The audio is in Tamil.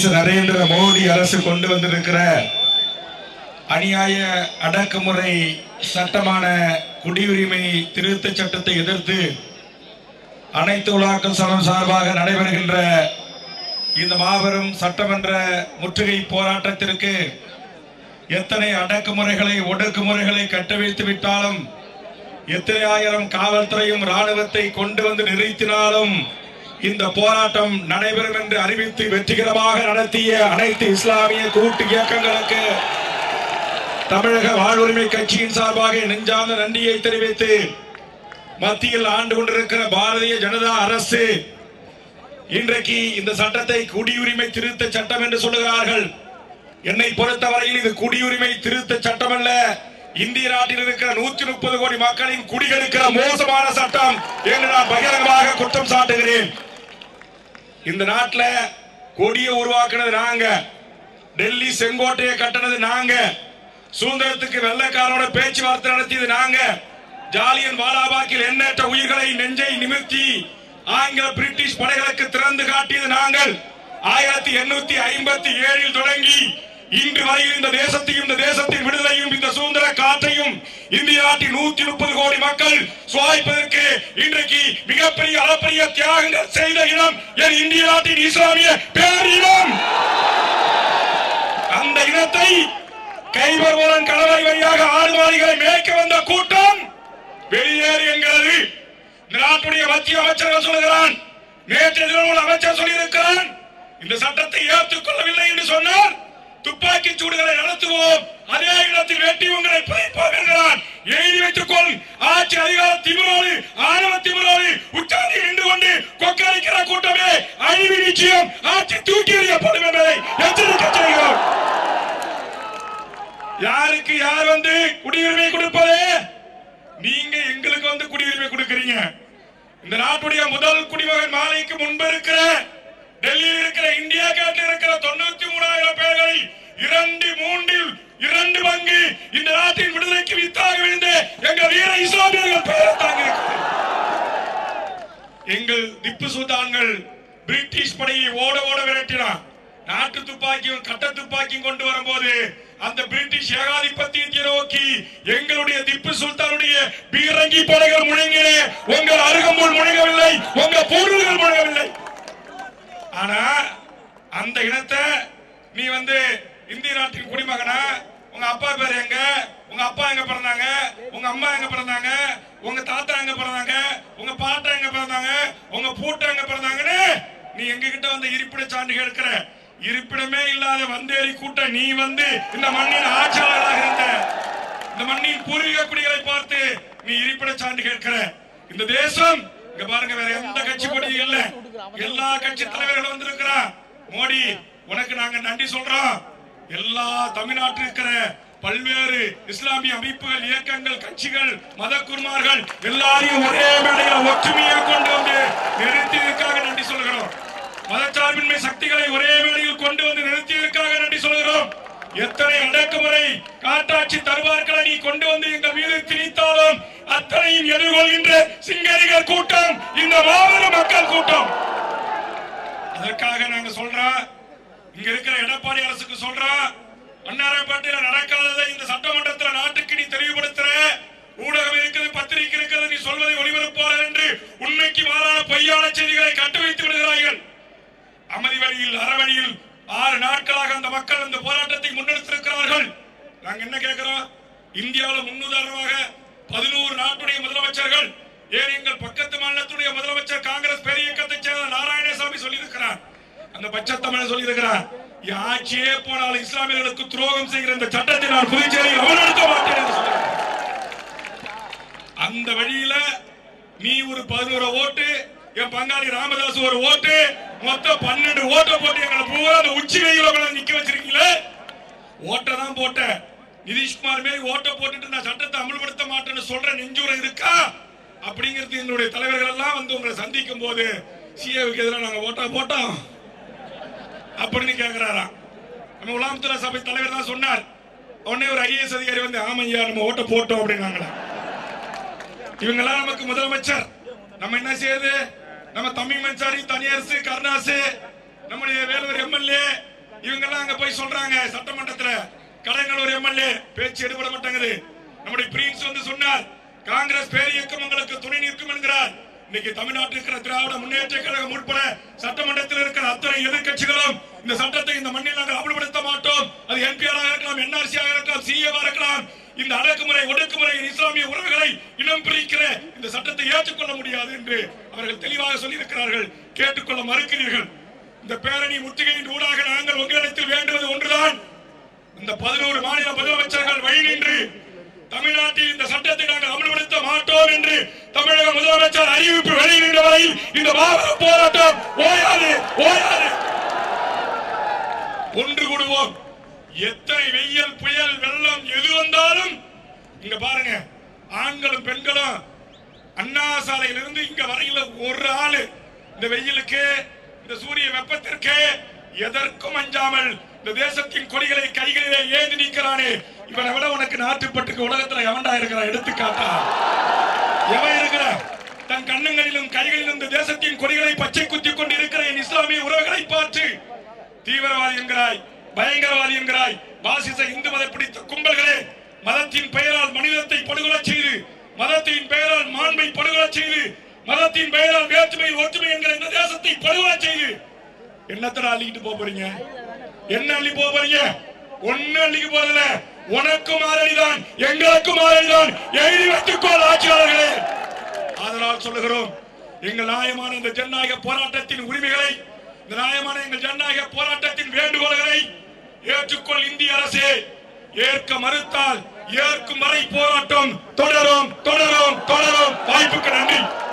அரசு நரேந்திர மோடி அரசு கொண்டு வந்திருக்கிற அநியாய அடக்குமுறை சட்டமான குடியுரிமை திருத்த சட்டத்தை எதிர்த்து அனைத்து உலாக்கள் சனம் சார்பாக நடைபெறுகின்ற இந்த மாபெரும் சட்டமன்ற முற்றுகை போராட்டத்திற்கு எத்தனை அடக்குமுறைகளை ஒடுக்குமுறைகளை கட்டவிழ்த்து விட்டாலும் எத்தனை ஆயிரம் காவல்துறையும் ராணுவத்தை கொண்டு வந்து நிறுத்தினாலும் இந்த போராட்டம் நடைபெறும் என்று அறிவித்து வெற்றிகரமாக நடத்திய அனைத்து இஸ்லாமிய கூட்டு இயக்கங்களுக்கு தமிழக வாழ்வுரிமை கட்சியின் சார்பாக நெஞ்சார்ந்த நன்றியை தெரிவித்து மத்தியில் ஆண்டு கொண்டிருக்கிற பாரதிய ஜனதா அரசு இன்றைக்கு இந்த சட்டத்தை குடியுரிமை திருத்த சட்டம் என்று சொல்லுகிறார்கள் என்னை பொறுத்தவரையில் இது குடியுரிமை திருத்த சட்டம் அல்ல இந்திய நாட்டில் இருக்கிற நூற்றி முப்பது கோடி மக்களின் குடிகளுக்கிற மோசமான சட்டம் என்று நான் பகிரங்கமாக குற்றம் சாட்டுகிறேன் இந்த நாட்டுல கொடியை உருவாக்குனது நாங்க டெல்லி செங்கோட்டையை கட்டினது நாங்க சுதந்திரத்துக்கு வெள்ளைக்காரோட பேச்சுவார்த்தை நடத்தியது நாங்க ஜாலியன் வாலாபாக்கில் எண்ணற்ற உயிர்களை நெஞ்சை நிமிர்த்தி ஆங்கில பிரிட்டிஷ் படைகளுக்கு திறந்து காட்டியது நாங்கள் ஆயிரத்தி எண்ணூத்தி ஐம்பத்தி ஏழில் தொடங்கி இன்று வரையில் இந்த தேசத்தையும் இந்த தேசத்தின் விடுதலையும் இந்த சுதந்திர காற்றையும் இந்திய நாட்டின் நூத்தி முப்பது கோடி மக்கள் சுவாய்ப்பதற்கு இன்றைக்கு மிகப்பெரிய அளப்பரிய தியாகங்கள் செய்த இனம் என் இந்திய நாட்டின் இஸ்லாமிய பேரினம் அந்த இனத்தை கைபர்வரன் கணவரை வழியாக ஆடு மாடுகளை மேய்க்க வந்த கூட்டம் வெளியேறு என்கிறது இந்த நாட்டுடைய மத்திய அமைச்சர்கள் சொல்லுகிறான் நேற்று தினம் ஒரு அமைச்சர் சொல்லியிருக்கிறான் இந்த சட்டத்தை ஏற்றுக்கொள்ளவில்லை என்று சொன்னால் துப்பாக்கி சூடுகளை நடத்துவோம் அதே இடத்தில் வெட்டி உங்களை பிழைப்போம் என்கிறான் எழுதி வைத்துக் கொள் ஆட்சி அதிகார திமிரோடு ஆணவ திமிரோடு உச்சாதி நின்று கொண்டு கொக்கரிக்கிற கூட்டமே அழிவு நிச்சயம் ஆட்சி தூக்கி எறியப்படும் என்பதை எச்சரிக்கை செய்கிறோம் யாருக்கு யார் வந்து குடியுரிமை கொடுப்பது நீங்க எங்களுக்கு வந்து குடியுரிமை கொடுக்கறீங்க இந்த நாட்டுடைய முதல் குடிமகன் மாலைக்கு முன்பு இருக்கிற டெல்லியில் இருக்கிற இந்தியா கேட்டில் இருக்கிற தொண்ணூத்தி மூணாயிரம் பேர்களில் இரண்டு மூன்றில் இரண்டு பங்கு இந்த நாட்டின் விடுதலைக்கு வித்தாக விழுந்து எங்கள் வீர இஸ்லாமியர்கள் பெயர் தாங்க எங்கள் திப்பு சுல்தான்கள் பிரிட்டிஷ் படையை ஓட ஓட விரட்டினார் நாட்டு துப்பாக்கியும் கட்ட துப்பாக்கியும் கொண்டு வரும்போது அந்த பிரிட்டிஷ் ஏகாதிபத்தியத்தை நோக்கி எங்களுடைய திப்பு சுல்தானுடைய பீரங்கி படைகள் முழங்கின உங்கள் அருகம்புல் முழங்கவில்லை உங்க பொருள்கள் முழங்கவில்லை ஆனா அந்த இனத்தை நீ வந்து இந்திய நாட்டின் குடிமகனா உங்க அப்பா பேர் எங்க உங்க அப்பா எங்க பிறந்தாங்க உங்க அம்மா எங்க பிறந்தாங்க உங்க தாத்தா எங்க பிறந்தாங்க உங்க பாட்டா எங்க பிறந்தாங்க உங்க பூட்டா எங்க பிறந்தாங்கன்னு நீ எங்க கிட்ட வந்து இருப்பிட சான்று கேட்கிற இருப்பிடமே இல்லாத வந்தேறி கூட்ட நீ வந்து இந்த மண்ணின் ஆட்சியாளராக இருந்த இந்த மண்ணின் பூர்வீக குடிகளை பார்த்து நீ இருப்பிட சான்று கேட்கிற இந்த தேசம் இங்க பாருங்க வேற எந்த கட்சி கொடியும் இல்ல எல்லா கட்சி தலைவர்களும் வந்திருக்கிறா மோடி உனக்கு நாங்க நன்றி சொல்றோம் எல்லா தமிழ்நாட்டில் இருக்கிற பல்வேறு இஸ்லாமிய அமைப்புகள் இயக்கங்கள் கட்சிகள் மத குருமார்கள் எல்லாரையும் ஒரே மேடையில் ஒற்றுமையாக கொண்டு வந்து நிறுத்தியதற்காக நன்றி சொல்கிறோம் மதச்சார்பின்மை சக்திகளை ஒரே மேடையில் கொண்டு வந்து நிறுத்தியதற்காக நன்றி சொல்கிறோம் எத்தனை அடக்குமுறை காட்டாட்சி தருவார்களை நீ கொண்டு வந்து எங்கள் மீது திணித்தாலும் அத்தனையும் எதிர்கொள்கின்ற சிங்கரிகள் கூட்டம் இந்த மாபெரும் மக்கள் கூட்டம் அதற்காக நாங்க சொல்றோம் இங்க இருக்கிற எடப்பாடி அரசுக்கு சொல்றோம் அன்னாரப்பேட்டையில நடக்காததை இந்த சட்டமன்றத்தில் நாட்டுக்கு நீ தெளிவுபடுத்துற ஊடகம் இருக்குது பத்திரிகை இருக்கிறது நீ சொல்வதை ஒளிபரப்பாளர் என்று உண்மைக்கு மாறான பொய்யான செய்திகளை கட்டுவைத்து விடுகிறார்கள் அமைதி வழியில் அறவழியில் ஆறு நாட்களாக அந்த மக்கள் அந்த போராட்டத்தை முன்னெடுத்திருக்கிறார்கள் நாங்க என்ன கேட்கிறோம் இந்தியாவில் முன்னுதாரணமாக பதினோரு நாட்டுடைய முதலமைச்சர்கள் ஏன் எங்கள் பக்கத்து மாநிலத்துடைய முதலமைச்சர் காங்கிரஸ் பெரிய இயக்கத்தை சேர்ந்த நாராயணசாமி சொல்லியிருக்கிறார் அந்த பச்சை தமிழன் சொல்லியிருக்கிறார் என் ஆட்சியே போனால் இஸ்லாமியர்களுக்கு துரோகம் செய்கிற இந்த சட்டத்தை நான் புதுச்சேரியில் அமல்படுத்த மாட்டேன் என்று சொல்லியிருக்கிறார் அந்த வழியில நீ ஒரு பதினோரு ஓட்டு என் பங்காளி ராமதாஸ் ஒரு ஓட்டு மொத்தம் பன்னெண்டு ஓட்டை போட்டு எங்களை பூரா அந்த உச்சி வெயில கொண்டாந்து நிக்க வச்சிருக்கீங்களே ஓட்டை தான் போட்டேன் நிதிஷ்குமார் மாரி ஓட்டை போட்டுட்டு நான் சட்டத்தை அமல்படுத்த மாட்டேன்னு சொல்ற நெஞ்சூரம் இருக்கா அப்படிங்கிறது எங்களுடைய தலைவர்கள் எல்லாம் வந்து உங்களை சந்திக்கும் போது சிஏவுக்கு எதிராக நாங்க ஓட்டா போட்டோம் அப்படின்னு கேக்குறாராம் நம்ம உலாமத்துல்லா சபை தலைவர் தான் சொன்னார் உடனே ஒரு ஐஏஎஸ் அதிகாரி வந்து ஆமையா நம்ம ஓட்ட போட்டோம் அப்படின்னாங்களா இவங்கெல்லாம் நமக்கு முதலமைச்சர் நம்ம என்ன செய்யுது நம்ம தமிழ் மன்சாரி தனியரசு கருணாசு நம்முடைய வேலூர் எம்எல்ஏ இவங்க எல்லாம் அங்க போய் சொல்றாங்க சட்டமன்றத்துல கடங்கலூர் எம்எல்ஏ பேச்சு எடுபட மாட்டேங்குது நம்முடைய பிரின்ஸ் வந்து சொன்னார் காங்கிரஸ் பேரியக்கம் உங்களுக்கு துணை நிற்கும் என்கிறார் இன்னைக்கு தமிழ்நாட்டில் இருக்கிற திராவிட முன்னேற்ற கழகம் உட்பட சட்டமன்றத்தில் இருக்கிற அத்தனை எதிர்க்கட்சிகளும் இந்த சட்டத்தை இந்த மண்ணில் நாங்கள் அமல்படுத்த மாட்டோம் அது என்பிஆர் இருக்கலாம் என்ஆர்சி இருக்கலாம் சிஏவா இருக்கலாம் இந்த அடக்குமுறை ஒடுக்குமுறை இஸ்லாமிய உறவுகளை இனம் பிரிக்கிற இந்த சட்டத்தை ஏற்றுக்கொள்ள முடியாது என்று அவர்கள் தெளிவாக சொல்லியிருக்கிறார்கள் கேட்டுக்கொள்ள மறுக்கிறீர்கள் இந்த பேரணி முற்றுகையின் ஊடாக நாங்கள் உங்களிடத்தில் வேண்டுவது ஒன்றுதான் இந்த பதினோரு மாநில முதலமைச்சர்கள் வழி நின்று தமிழ்நாட்டில் இந்த சட்டத்தை நாங்கள் அமல்படுத்த மாட்டோம் என்று தமிழக முதலமைச்சர் அறிவிப்பு வெளியிடுகிற வரையில் இந்த மாபெரும் போராட்டம் ஓயாது ஓயாது ஒன்று கூடுவோம் எத்தனை வெயில் புயல் வெள்ளம் எது வந்தாலும் இங்க பாருங்க ஆண்களும் பெண்களும் அண்ணா சாலையிலிருந்து இங்க வரையில ஒரு ஆளு இந்த வெயிலுக்கு இந்த சூரிய வெப்பத்திற்கு எதற்கும் அஞ்சாமல் இந்த தேசத்தின் கொடிகளை கைகளிலே ஏந்தி நிற்கிறானே இவனை விட உனக்கு நாட்டுப்பட்டுக்கு உலகத்துல எவன்டா இருக்கிறான் எடுத்துக்காட்டா எவன் இருக்கிற தன் கண்ணங்களிலும் கைகளிலும் இந்த தேசத்தின் கொடிகளை பச்சை குத்தி கொண்டு இருக்கிற என் இஸ்லாமிய உறவுகளை பார்த்து தீவிரவாதி என்கிறாய் பயங்கரவாதி என்கிறாய் பாசிச இந்து மத பிடித்த கும்பல்களே மதத்தின் பெயரால் மனிதத்தை படுகொலை செய்து மதத்தின் பெயரால் மாண்பை படுகொலை செய்து மதத்தின் பெயரால் வேற்றுமை ஒற்றுமை என்கிற இந்த தேசத்தை படுகொலை செய்து என்னத்தர அள்ளிக்கிட்டு போக போறீங்க என்ன அள்ளி போக போறீங்க ஒண்ணு அள்ளிக்கு போறதுல உனக்கும் ஆரடிதான் எங்களுக்கும் ஆரடிதான் எழுதி வைத்துக்கோள் ஆட்சியாளர்களே அதனால் சொல்லுகிறோம் எங்கள் நியாயமான இந்த ஜனநாயக போராட்டத்தின் உரிமைகளை இந்த நியாயமான எங்கள் ஜனநாயக போராட்டத்தின் வேண்டுகோள்களை ஏற்றுக்கொள் இந்திய அரசே ஏற்க மறுத்தால் ஏற்கும் வரை போராட்டம் தொடரும் தொடரும் தொடரும் வாய்ப்புக்கு நன்றி